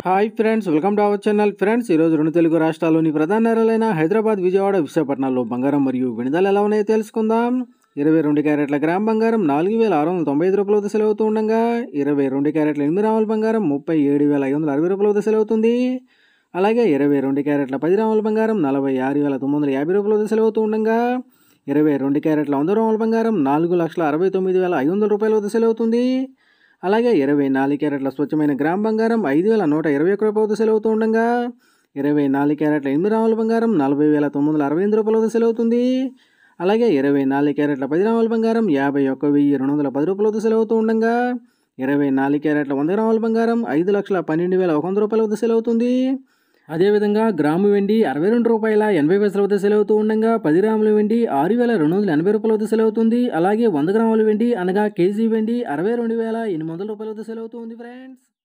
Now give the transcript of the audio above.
hi friends welcome to our channel friends ఈరోజు రెండు తెలుగు రాష్ట్రాల్లోని ప్రధాన నగరాలైన హైదరాబాద్ విజయవాడ విశాఖపట్నాల్లో బంగారం మరియు విడుదల ఎలా ఉన్నాయో తెలుసుకుందాం ఇరవై రెండు క్యారెట్ల గ్రామ్ బంగారం నాలుగు వేల ఆరు వందల తొంభై ఐదు రూపాయల వద్ద సెలవుతూ ఉండగా ఇరవై రెండు క్యారెట్ల ఎనిమిది రాముల బంగారం ముప్పై ఏడు వేల ఐదు వందల అరవై రూపాయల వద్ద సెలవుతుంది అలాగే ఇరవై రెండు క్యారెట్ల పది రాముల బంగారం నలభై ఆరు వేల తొమ్మిది వందల యాభై రూపాయల వద్ద సెలవుతూ ఉండగా ఇరవై రెండు క్యారెట్ల వంద రాముల బంగారం నాలుగు లక్షల అరవై తొమ్మిది వేల ఐదు వందల రూపాయల వద్ద సెలవుతుంది అలాగే ఇరవై నాలుగు క్యారెట్ల స్వచ్ఛమైన గ్రామ్ బంగారం ఐదు వేల నూట ఇరవై ఒక్క రూపాయల వద్ద సెలవుతూ ఉండగా ఇరవై నాలుగు క్యారెట్ల ఎనిమిది రాముల బంగారం నలభై వేల తొమ్మిది వందల అరవై ఎనిమిది రూపాయల వద్ద సెలవుతుంది అలాగే ఇరవై నాలుగు క్యారెట్ల పది రాముల బంగారం యాభై ఒక్క వెయ్యి రెండు వందల పది రూపాయల వద్ద సెలవుతూ ఉండగా ఇరవై నాలుగు క్యారెట్ల వంద గ్రాముల బంగారం ఐదు లక్షల పన్నెండు వేల ఒక వంద రూపాయల వద్ద సెలవుతుంది అదేవిధంగా గ్రాము వెండి అరవై రెండు రూపాయల ఎనభై పైసల వద్ద సెలవుతూ ఉండగా పది గ్రాముల వెండి ఆరు వేల రెండు వందల ఎనభై రూపాయల వద్ద సెలవుతుంది అలాగే వంద గ్రాముల వెండి అనగా కేజీ వెండి అరవై రెండు వేల ఎనిమిది వందల రూపాయల వద్ద సెలవుతుంది ఫ్రెండ్స్